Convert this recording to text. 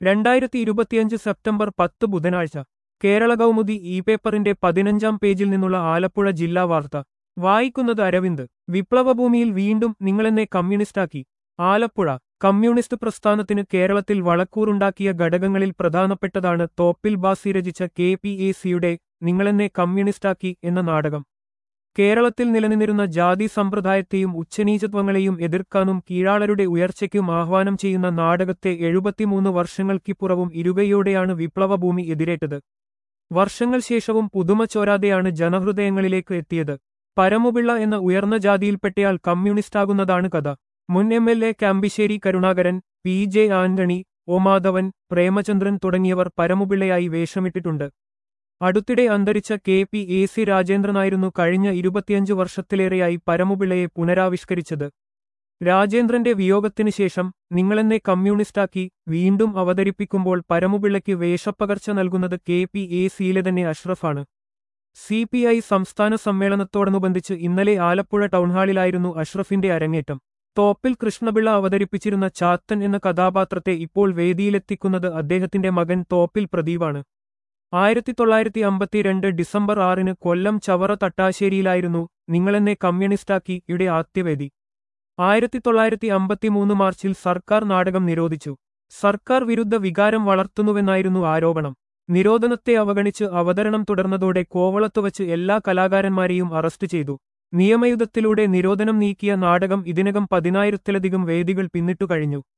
രണ്ടായിരത്തി ഇരുപത്തിയഞ്ച് സെപ്റ്റംബർ പത്ത് ബുധനാഴ്ച കേരള കൗമുദി ഇ പേപ്പറിന്റെ പതിനഞ്ചാം പേജിൽ നിന്നുള്ള ആലപ്പുഴ ജില്ലാ വാർത്ത വായിക്കുന്നത് അരവിന്ദ് വിപ്ലവഭൂമിയിൽ വീണ്ടും നിങ്ങളെന്നെ കമ്മ്യൂണിസ്റ്റാക്കി ആലപ്പുഴ കമ്മ്യൂണിസ്റ്റ് പ്രസ്ഥാനത്തിന് കേരളത്തിൽ വളക്കൂറുണ്ടാക്കിയ ഘടകങ്ങളിൽ പ്രധാനപ്പെട്ടതാണ് തോപ്പിൽ ബാസി രചിച്ച കെ പി എ സിയുടെ നിങ്ങളെന്നെ കമ്മ്യൂണിസ്റ്റാക്കി എന്ന നാടകം കേരളത്തിൽ നിലനിന്നിരുന്ന ജാതി സമ്പ്രദായത്തെയും ഉച്ചനീചത്വങ്ങളെയും എതിർക്കാനും കീഴാളരുടെ ഉയർച്ചയ്ക്കും ആഹ്വാനം ചെയ്യുന്ന നാടകത്തെ എഴുപത്തിമൂന്ന് വർഷങ്ങൾക്കിപ്പുറവും ഇരുകയോടെയാണ് വിപ്ലവഭൂമി എതിരേറ്റത് വർഷങ്ങൾ ശേഷവും പുതുമ ചോരാതെയാണ് ജനഹൃദയങ്ങളിലേക്ക് എത്തിയത് പരമുപിള്ള എന്ന ഉയർന്ന ജാതിയിൽപ്പെട്ടയാൾ കമ്മ്യൂണിസ്റ്റാകുന്നതാണ് കഥ മുൻ M L A Kambissery Karunakaran P J Antony O Madhavan Premachandran തുടങ്ങിയവർ പരമുപിള്ളയായി വേഷമിട്ടിട്ടുണ്ട് അടുത്തിടെ അന്തരിച്ച കെ പി എ സി രാജേന്ദ്രനായിരുന്നു കഴിഞ്ഞ ഇരുപത്തിയഞ്ചു വർഷത്തിലേറെയായി പരമുപിള്ളയെ പുനരാവിഷ്കരിച്ചത് രാജേന്ദ്രന്റെ വിയോഗത്തിനു ശേഷം നിങ്ങളെന്നെ കമ്മ്യൂണിസ്റ്റാക്കി വീണ്ടും അവതരിപ്പിക്കുമ്പോൾ പരമുപിള്ളയ്ക്ക് വേഷപ്പകർച്ച നൽകുന്നത് കെ പി എ സിയിലെ തന്നെ അഷ്റഫാണ് സി പി ഐ സംസ്ഥാന സമ്മേളനത്തോടനുബന്ധിച്ച് ഇന്നലെ ആലപ്പുഴ ടൗൺഹാളിലായിരുന്നു അഷ്റഫിന്റെ അരങ്ങേറ്റം തോപ്പിൽ കൃഷ്ണപിള്ള അവതരിപ്പിച്ചിരുന്ന ചാത്തൻ എന്ന കഥാപാത്രത്തെ ഇപ്പോൾ വേദിയിലെത്തിക്കുന്നത് അദ്ദേഹത്തിന്റെ മകൻ തോപ്പിൽ പ്രദീപാണ് ആയിരത്തി തൊള്ളായിരത്തി അമ്പത്തിരണ്ട് ഡിസംബർ ആറിന് കൊല്ലം ചവറ തട്ടാശ്ശേരിയിലായിരുന്നു നിങ്ങളെന്നെ കമ്മ്യൂണിസ്റ്റാക്കി യുടെ ആദ്യവേദി ആയിരത്തി തൊള്ളായിരത്തി അമ്പത്തിമൂന്ന് മാർച്ചിൽ സർക്കാർ നാടകം നിരോധിച്ചു സർക്കാർ വിരുദ്ധ വികാരം വളർത്തുന്നുവെന്നായിരുന്നു ആരോപണം നിരോധനത്തെ അവഗണിച്ച് അവതരണം തുടർന്നതോടെ കോവളത്തുവച്ച് എല്ലാ കലാകാരന്മാരെയും അറസ്റ്റ് ചെയ്തു നിയമയുദ്ധത്തിലൂടെ നിരോധനം നീക്കിയ നാടകം ഇതിനകം പതിനായിരത്തിലധികം വേദികൾ പിന്നിട്ടു കഴിഞ്ഞു